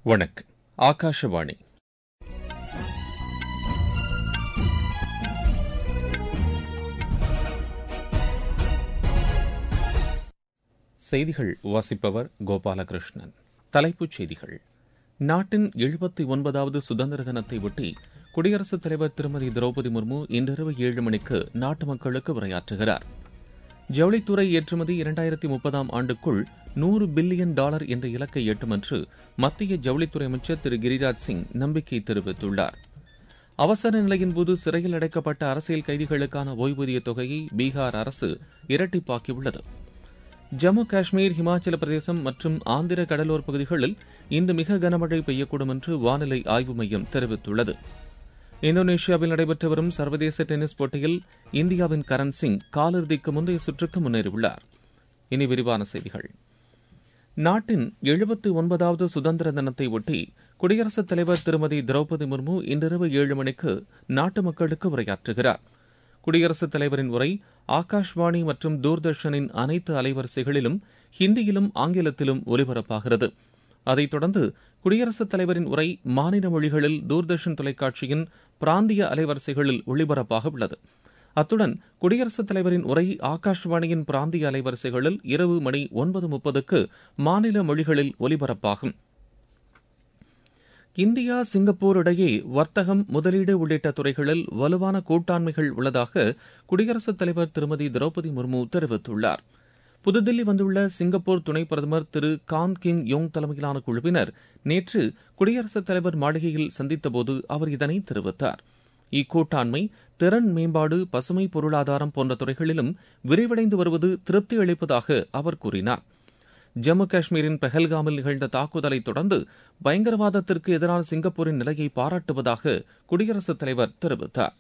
வணக்கம் ஆகாஷவாணி செய்திகள் வாசிப்பவர் கோபாலகிருஷ்ணன் தலைப்புச் செய்திகள் நாட்டின் எழுபத்தி ஒன்பதாவது சுதந்திர தினத்தை ஒட்டி குடியரசுத் தலைவர் திருமதி திரௌபதி முர்மு இன்றிரவு ஏழு மணிக்கு நாட்டு மக்களுக்கு உரையாற்றுகிறார் ஜவுளித்துறை ஏற்றுமதி இரண்டாயிரத்தி முப்பதாம் ஆண்டுக்குள் நூறு பில்லியன் டாலர் என்ற இலக்கை எட்டும் என்று மத்திய ஜவுளித்துறை அமைச்சர் திரு கிரிராஜ் சிங் நம்பிக்கை தெரிவித்துள்ளார் அவசர நிலையின்போது சிறையில் அடைக்கப்பட்ட அரசியல் கைதிகளுக்கான ஓய்வூதிய தொகையை பீகார் அரசு இரட்டிப்பாக்கியுள்ளது ஜம்மு காஷ்மீர் ஹிமாச்சல பிரதேசம் மற்றும் ஆந்திர கடலோர பகுதிகளில் இன்று மிக கனமழை பெய்யக்கூடும் என்று வானிலை ஆய்வு மையம் தெரிவித்துள்ளது இந்தோனேஷியாவில் நடைபெற்று வரும் சர்வதேச டென்னிஸ் போட்டியில் இந்தியாவின் கரண் சிங் காலிறுதிக்கு முந்தைய சுற்றுக்கு முன்னேறியுள்ளார் இனி விரிவான செய்திகள் நாட்டின் எழுபத்தி ஒன்பதாவது சுதந்திர தினத்தை ஒட்டி குடியரசுத் தலைவர் திருமதி திரௌபதி முர்மு இன்றிரவு ஏழு மணிக்கு நாட்டு மக்களுக்கு உரையாற்றுகிறார் குடியரசுத் தலைவரின் உரை ஆகாஷ்வாணி மற்றும் தூர்தர்ஷனின் அனைத்து அலைவரிசைகளிலும் ஹிந்தியிலும் ஆங்கிலத்திலும் ஒலிபரப்பாகிறது அதைத் தொடர்ந்து குடியரசுத் தலைவரின் உரை மாநில மொழிகளில் தூர்தர்ஷன் தொலைக்காட்சியின் பிராந்திய அலைவரிசைகளில் ஒளிபரப்பாக உள்ளது அத்துடன் குடியரசுத் தலைவரின் உரை ஆகாஷ்வாணியின் பிராந்திய அலைவரிசைகளில் இரவு மணி ஒன்பது முப்பதுக்கு மாநில மொழிகளில் ஒலிபரப்பாகும் இந்தியா சிங்கப்பூர் இடையே வர்த்தகம் முதலீடு உள்ளிட்ட துறைகளில் வலுவான கூட்டாண்மைகள் உள்ளதாக குடியரசுத் தலைவர் திருமதி திரௌபதி முர்மு தெரிவித்துள்ளார் புதுதில்லி வந்துள்ள சிங்கப்பூர் துணை பிரதமர் திரு கான் கிம் யோங் தலைமையிலான குழுவினர் நேற்று குடியரசுத் தலைவர் மாளிகையில் சந்தித்தபோது அவர் இதனை தெரிவித்தார் இக்கூட்டாண்மை திறன் மேம்பாடு பசுமை பொருளாதாரம் போன்ற துறைகளிலும் விரிவடைந்து வருவது திருப்தி அளிப்பதாக அவர் கூறினார் ஜம்மு காஷ்மீரின் பெஹல்காமில் நிகழ்ந்த தாக்குதலை தொடர்ந்து பயங்கரவாதத்திற்கு எதிரான சிங்கப்பூரின் நிலையை பாராட்டுவதாக குடியரசுத் தலைவர் தெரிவித்தார்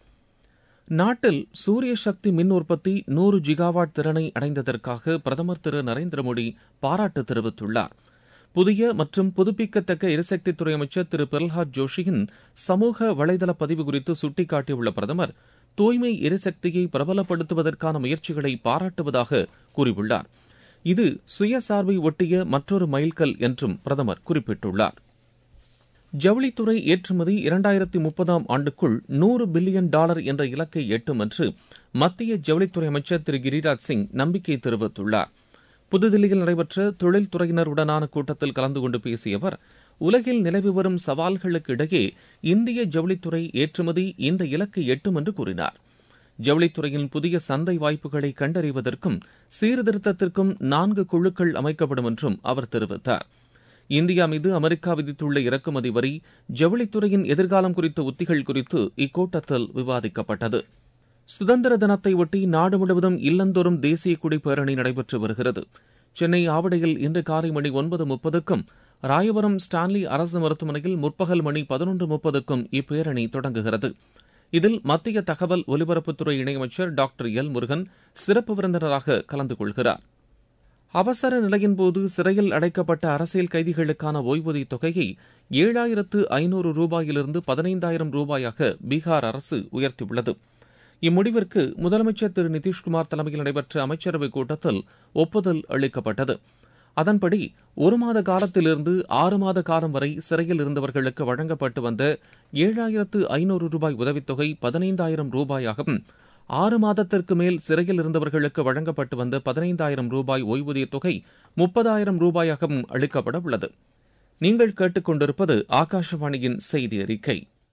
நாட்டில் சூரிய சக்தி மின் உற்பத்தி நூறு ஜிகாவாட் திறனை அடைந்ததற்காக பிரதமர் திரு நரேந்திர மோடி பாராட்டு தெரிவித்துள்ளார் புதிய மற்றும் புதுப்பிக்கத்தக்க எரிசக்தித்துறை அமைச்சர் திரு பிரல்ஹாத் ஜோஷியின் சமூக வலைதள பதிவு குறித்து சுட்டிக்காட்டியுள்ள பிரதமர் தூய்மை எரிசக்தியை பிரபலப்படுத்துவதற்கான முயற்சிகளை பாராட்டுவதாக கூறியுள்ளார் இது சுயசார்பை ஒட்டிய மற்றொரு மைல்கல் என்றும் பிரதமர் குறிப்பிட்டுள்ளார் ஜவுளித்துறை ஏற்றுமதி இரண்டாயிரத்தி முப்பதாம் ஆண்டுக்குள் நூறு பில்லியன் டாலர் என்ற இலக்கை எட்டும் என்று மத்திய ஜவுளித்துறை அமைச்சர் திரு கிரிராஜ் சிங் நம்பிக்கை தெரிவித்துள்ளார் புதுதில்லியில் நடைபெற்ற தொழில்துறையினருடனான கூட்டத்தில் கலந்து கொண்டு பேசிய அவர் உலகில் நிலவி வரும் சவால்களுக்கு இடையே இந்திய ஜவுளித்துறை ஏற்றுமதி இந்த இலக்கை எட்டும் என்று கூறினார் ஜவுளித்துறையின் புதிய சந்தை வாய்ப்புகளை கண்டறிவதற்கும் சீர்திருத்தத்திற்கும் நான்கு குழுக்கள் அமைக்கப்படும் என்றும் அவர் தெரிவித்தார் இந்தியா மீது அமெரிக்கா விதித்துள்ள இறக்குமதி வரி ஜவுளித்துறையின் எதிர்காலம் குறித்த உத்திகள் குறித்து இக்கூட்டத்தில் விவாதிக்கப்பட்டது சுதந்திர தினத்தை ஒட்டி நாடு முழுவதும் இல்லந்தோறும் தேசிய கொடி பேரணி நடைபெற்று வருகிறது சென்னை ஆவடியில் இன்று காலை மணி ஒன்பது முப்பதுக்கும் ராயபுரம் ஸ்டான்லி அரசு மருத்துவமனையில் முற்பகல் மணி பதினொன்று முப்பதுக்கும் இப்பேரணி தொடங்குகிறது இதில் மத்திய தகவல் ஒலிபரப்புத்துறை இணையமைச்சர் டாக்டர் எல் முருகன் சிறப்பு விருந்தினராக கலந்து கொள்கிறார் அவசர நிலையின்போது சிறையில் அடைக்கப்பட்ட அரசியல் கைதிகளுக்கான ஓய்வூதிய தொகையை ஏழாயிரத்து ஐநூறு ரூபாயிலிருந்து பதினைந்தாயிரம் ரூபாயாக பீகார் அரசு உயர்த்தியுள்ளது இம்முடிவிற்கு முதலமைச்சர் திரு நிதிஷ்குமார் தலைமையில் நடைபெற்ற அமைச்சரவைக் கூட்டத்தில் ஒப்புதல் அளிக்கப்பட்டது அதன்படி ஒரு மாத காலத்திலிருந்து ஆறு மாத காலம் வரை சிறையில் இருந்தவர்களுக்கு வழங்கப்பட்டு வந்த ஏழாயிரத்து ஐநூறு ரூபாய் உதவித்தொகை பதினைந்தாயிரம் ரூபாயாகவும் ஆறு மாதத்திற்கு மேல் சிறையில் இருந்தவர்களுக்கு வழங்கப்பட்டு வந்த பதினைந்தாயிரம் ரூபாய் ஓய்வூதிய தொகை முப்பதாயிரம் ரூபாயாகவும் அளிக்கப்பட உள்ளது நீங்கள் கேட்டுக்கொண்டிருப்பது ஆகாஷவாணியின் செய்தி அறிக்கை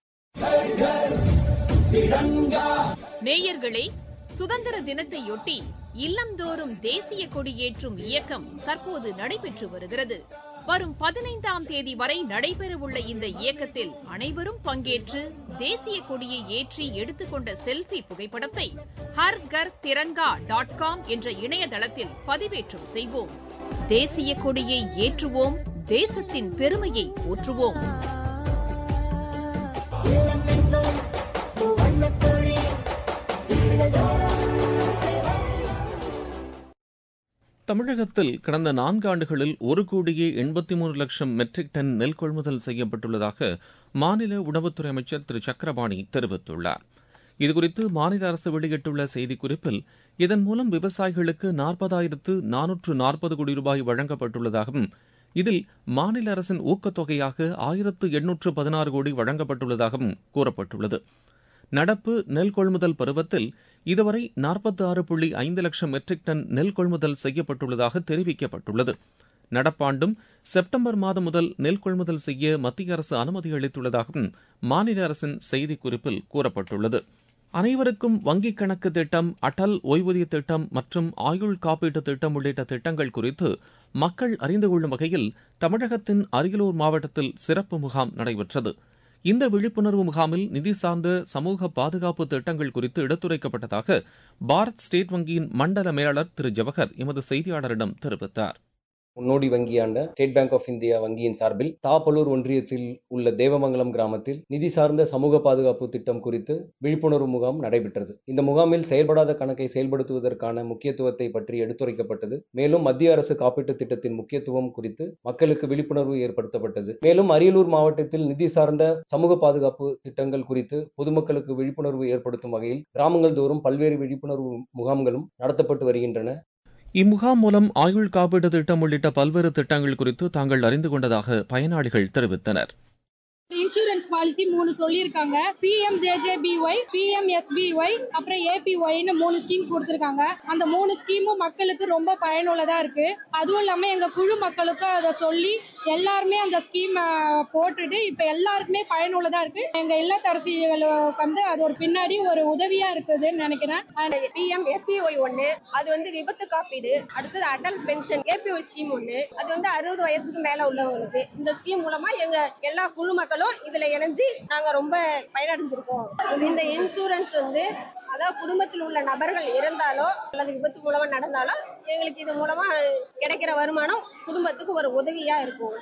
நேயர்களே சுதந்திர தினத்தையொட்டி இல்லந்தோறும் தேசிய கொடி ஏற்றும் இயக்கம் தற்போது நடைபெற்று வருகிறது வரும் பதினைந்தாம் தேதி வரை நடைபெறவுள்ள இந்த இயக்கத்தில் அனைவரும் பங்கேற்று தேசிய கொடியை ஏற்றி எடுத்துக்கொண்ட செல்பி புகைப்படத்தை ஹர் கர் திரங்கா டாட் காம் என்ற இணையதளத்தில் பதிவேற்றம் செய்வோம் தேசிய கொடியை ஏற்றுவோம் தேசத்தின் பெருமையை போற்றுவோம் தமிழகத்தில் கடந்த நான்கு ஆண்டுகளில் ஒரு கோடியே எண்பத்தி மூன்று லட்சம் மெட்ரிக் டன் நெல் கொள்முதல் செய்யப்பட்டுள்ளதாக மாநில உணவுத்துறை அமைச்சர் திரு சக்கரபாணி தெரிவித்துள்ளார் இதுகுறித்து மாநில அரசு வெளியிட்டுள்ள செய்திக்குறிப்பில் இதன் மூலம் விவசாயிகளுக்கு நாற்பதாயிரத்து நானூற்று நாற்பது கோடி ரூபாய் வழங்கப்பட்டுள்ளதாகவும் இதில் மாநில அரசின் ஊக்கத்தொகையாக ஆயிரத்து எண்ணூற்று பதினாறு கோடி வழங்கப்பட்டுள்ளதாகவும் கூறப்பட்டுள்ளது நடப்பு நெல் கொள்முதல் பருவத்தில் இதுவரை நாற்பத்தி ஆறு புள்ளி ஐந்து லட்சம் மெட்ரிக் டன் நெல் கொள்முதல் செய்யப்பட்டுள்ளதாக தெரிவிக்கப்பட்டுள்ளது நடப்பாண்டும் செப்டம்பர் மாதம் முதல் நெல் கொள்முதல் செய்ய மத்திய அரசு அனுமதி அளித்துள்ளதாகவும் மாநில அரசின் செய்திக்குறிப்பில் கூறப்பட்டுள்ளது அனைவருக்கும் வங்கிக் கணக்கு திட்டம் அடல் ஓய்வூதிய திட்டம் மற்றும் ஆயுள் காப்பீட்டு திட்டம் உள்ளிட்ட திட்டங்கள் குறித்து மக்கள் அறிந்து கொள்ளும் வகையில் தமிழகத்தின் அரியலூர் மாவட்டத்தில் சிறப்பு முகாம் நடைபெற்றது இந்த விழிப்புணர்வு முகாமில் நிதி சார்ந்த சமூக பாதுகாப்பு திட்டங்கள் குறித்து எடுத்துரைக்கப்பட்டதாக பாரத் ஸ்டேட் வங்கியின் மண்டல மேலாளர் திரு ஜவஹர் எமது செய்தியாளரிடம் தெரிவித்தார் முன்னோடி வங்கியாண்ட ஸ்டேட் பேங்க் ஆஃப் இந்தியா வங்கியின் சார்பில் தாப்பலூர் ஒன்றியத்தில் உள்ள தேவமங்கலம் கிராமத்தில் நிதி சார்ந்த சமூக பாதுகாப்பு திட்டம் குறித்து விழிப்புணர்வு முகாம் நடைபெற்றது இந்த முகாமில் செயல்படாத கணக்கை செயல்படுத்துவதற்கான முக்கியத்துவத்தை பற்றி எடுத்துரைக்கப்பட்டது மேலும் மத்திய அரசு காப்பீட்டு திட்டத்தின் முக்கியத்துவம் குறித்து மக்களுக்கு விழிப்புணர்வு ஏற்படுத்தப்பட்டது மேலும் அரியலூர் மாவட்டத்தில் நிதி சார்ந்த சமூக பாதுகாப்பு திட்டங்கள் குறித்து பொதுமக்களுக்கு விழிப்புணர்வு ஏற்படுத்தும் வகையில் கிராமங்கள் தோறும் பல்வேறு விழிப்புணர்வு முகாம்களும் நடத்தப்பட்டு வருகின்றன இம்முகாம் மூலம் ஆயுள் காப்பீடு திட்டம் உள்ளிட்ட பல்வேறு திட்டங்கள் குறித்து தாங்கள் அறிந்து கொண்டதாக பயனாளிகள் தெரிவித்தனர் இன்சூரன்ஸ் பாலிசி மூணு சொல்லியிருக்காங்க பிஎம் ஜேஜேபிஒய் பிஎம் எஸ்பிஒய் அப்புறம் ஏபிஒய்னு மூணு ஸ்கீம் கொடுத்துருக்காங்க அந்த மூணு ஸ்கீமும் மக்களுக்கு ரொம்ப பயனுள்ளதா இருக்கு அதுவும் இல்லாம எங்க குழு மக்களுக்கும் அதை சொல்லி எல்லாருமே அந்த ஸ்கீம் போட்டுட்டு இப்ப எல்லாருக்குமே பயனுள்ளதா இருக்கு எங்க இல்லத்தரசிகள் வந்து அது ஒரு பின்னாடி ஒரு உதவியா இருக்குதுன்னு நினைக்கிறேன் பிஎம் எஸ்பிஒய் ஒன்னு அது வந்து விபத்து காப்பீடு அடுத்தது அடல் பென்ஷன் ஏபிஒய் ஸ்கீம் ஒன்னு அது வந்து அறுபது வயசுக்கு மேல உள்ளவங்களுக்கு இந்த ஸ்கீம் மூலமா எங்க எல்லா குழு மக்களும் இதுல இணைஞ்சு நாங்க ரொம்ப பயனடைஞ்சிருக்கோம் இந்த இன்சூரன்ஸ் வந்து அதாவது குடும்பத்தில் உள்ள நபர்கள் இறந்தாலோ அல்லது விபத்து மூலமா நடந்தாலோ எங்களுக்கு இது மூலமா கிடைக்கிற வருமானம் குடும்பத்துக்கு ஒரு உதவியா இருக்கும்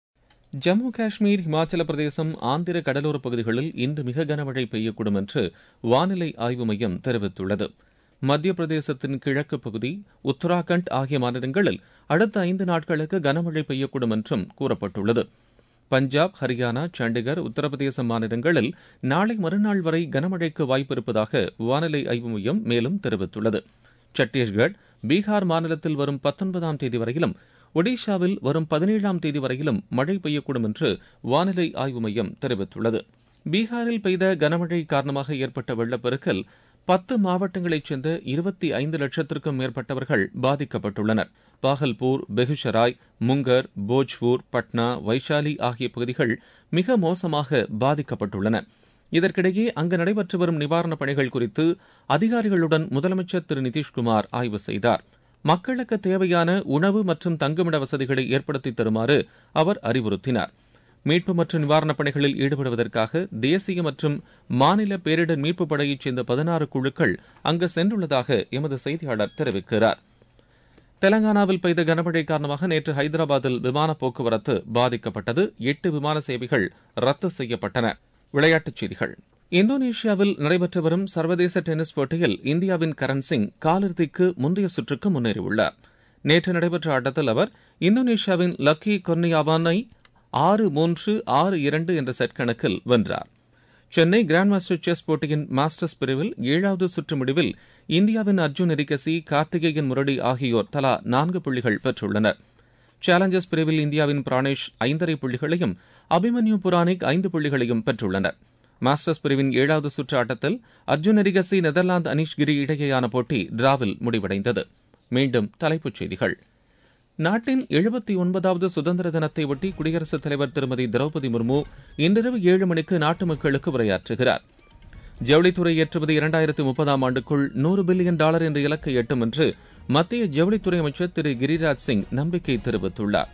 ஜம்மு காஷ்மீர் இமாச்சல பிரதேசம் ஆந்திர கடலோர பகுதிகளில் இன்று மிக கனமழை பெய்யக்கூடும் என்று வானிலை ஆய்வு மையம் தெரிவித்துள்ளது மத்திய பிரதேசத்தின் கிழக்கு பகுதி உத்தராகண்ட் ஆகிய மாநிலங்களில் அடுத்த ஐந்து நாட்களுக்கு கனமழை பெய்யக்கூடும் என்றும் கூறப்பட்டுள்ளது பஞ்சாப் ஹரியானா சண்டிகர் உத்தரப்பிரதேச மாநிலங்களில் நாளை மறுநாள் வரை கனமழைக்கு வாய்ப்பு இருப்பதாக வானிலை ஆய்வு மையம் மேலும் தெரிவித்துள்ளது சத்தீஸ்கர் பீகார் மாநிலத்தில் வரும் பத்தொன்பதாம் தேதி வரையிலும் ஒடிஷாவில் வரும் பதினேழாம் தேதி வரையிலும் மழை பெய்யக்கூடும் என்று வானிலை ஆய்வு மையம் தெரிவித்துள்ளது பீகாரில் பெய்த கனமழை காரணமாக ஏற்பட்ட வெள்ளப்பெருக்கில் பத்து மாவட்டங்களைச் சேர்ந்த இருபத்தி ஐந்து லட்சத்திற்கும் மேற்பட்டவர்கள் பாதிக்கப்பட்டுள்ளனர் பாகல்பூர் பெகுஷராய் முங்கர் போஜ்பூர் பட்னா வைஷாலி ஆகிய பகுதிகள் மிக மோசமாக பாதிக்கப்பட்டுள்ளன இதற்கிடையே அங்கு நடைபெற்று வரும் நிவாரணப் பணிகள் குறித்து அதிகாரிகளுடன் முதலமைச்சர் திரு நிதிஷ்குமார் ஆய்வு செய்தார் மக்களுக்கு தேவையான உணவு மற்றும் தங்குமிட வசதிகளை ஏற்படுத்தி தருமாறு அவர் அறிவுறுத்தினார் மீட்பு மற்றும் நிவாரணப் பணிகளில் ஈடுபடுவதற்காக தேசிய மற்றும் மாநில பேரிடர் மீட்புப் படையைச் சேர்ந்த பதினாறு குழுக்கள் அங்கு சென்றுள்ளதாக எமது செய்தியாளர் தெரிவிக்கிறார் தெலங்கானாவில் பெய்த கனமழை காரணமாக நேற்று ஹைதராபாத்தில் விமான போக்குவரத்து பாதிக்கப்பட்டது எட்டு விமான சேவைகள் ரத்து செய்யப்பட்டன விளையாட்டுச் செய்திகள் இந்தோனேஷியாவில் நடைபெற்று வரும் சர்வதேச டென்னிஸ் போட்டியில் இந்தியாவின் கரண் சிங் காலிறுதிக்கு முந்தைய சுற்றுக்கு முன்னேறியுள்ளார் நேற்று நடைபெற்ற ஆட்டத்தில் அவர் இந்தோனேஷியாவின் லக்கி கொர்னியாவானை ஆறு மூன்று ஆறு இரண்டு என்ற செட் கணக்கில் வென்றார் சென்னை கிராண்ட் மாஸ்டர் செஸ் போட்டியின் மாஸ்டர்ஸ் பிரிவில் ஏழாவது சுற்று முடிவில் இந்தியாவின் அர்ஜுன் எரிகசி கார்த்திகேயன் முரளி ஆகியோர் தலா நான்கு புள்ளிகள் பெற்றுள்ளனர் சேலஞ்சர்ஸ் பிரிவில் இந்தியாவின் பிராணேஷ் ஐந்தரை புள்ளிகளையும் அபிமன்யு புராணிக் ஐந்து புள்ளிகளையும் பெற்றுள்ளனர் மாஸ்டர்ஸ் பிரிவின் ஏழாவது சுற்று ஆட்டத்தில் அர்ஜுன் எரிகசி நெதர்லாந்து அனிஷ் கிரி இடையேயான போட்டி டிராவில் முடிவடைந்தது மீண்டும் தலைப்புச் செய்திகள் நாட்டின் எழுபத்தி ஒன்பதாவது சுதந்திர தினத்தை ஒட்டி குடியரசுத் தலைவர் திருமதி திரௌபதி முர்மு இன்றிரவு ஏழு மணிக்கு நாட்டு மக்களுக்கு உரையாற்றுகிறார் ஜவுளித்துறை ஏற்றுமதி இரண்டாயிரத்து முப்பதாம் ஆண்டுக்குள் நூறு பில்லியன் டாலர் என்ற இலக்கை எட்டும் என்று மத்திய ஜவுளித்துறை அமைச்சர் திரு கிரிராஜ் சிங் நம்பிக்கை தெரிவித்துள்ளார்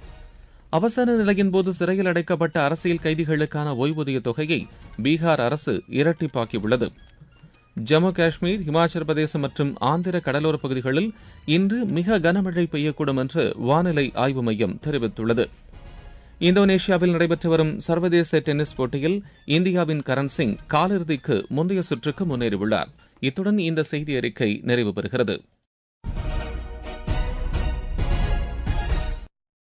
அவசர நிலையின் போது சிறையில் அடைக்கப்பட்ட அரசியல் கைதிகளுக்கான ஓய்வூதிய தொகையை பீகார் அரசு இரட்டிப்பாக்கியுள்ளது ஜம்மு காஷ்மீர் இமாச்சல பிரதேசம் மற்றும் ஆந்திர கடலோர பகுதிகளில் இன்று மிக கனமழை பெய்யக்கூடும் என்று வானிலை ஆய்வு மையம் தெரிவித்துள்ளது இந்தோனேஷியாவில் நடைபெற்று வரும் சர்வதேச டென்னிஸ் போட்டியில் இந்தியாவின் கரண் சிங் காலிறுதிக்கு முந்தைய சுற்றுக்கு முன்னேறியுள்ளார் இத்துடன் இந்த செய்தி அறிக்கை நிறைவு பெறுகிறது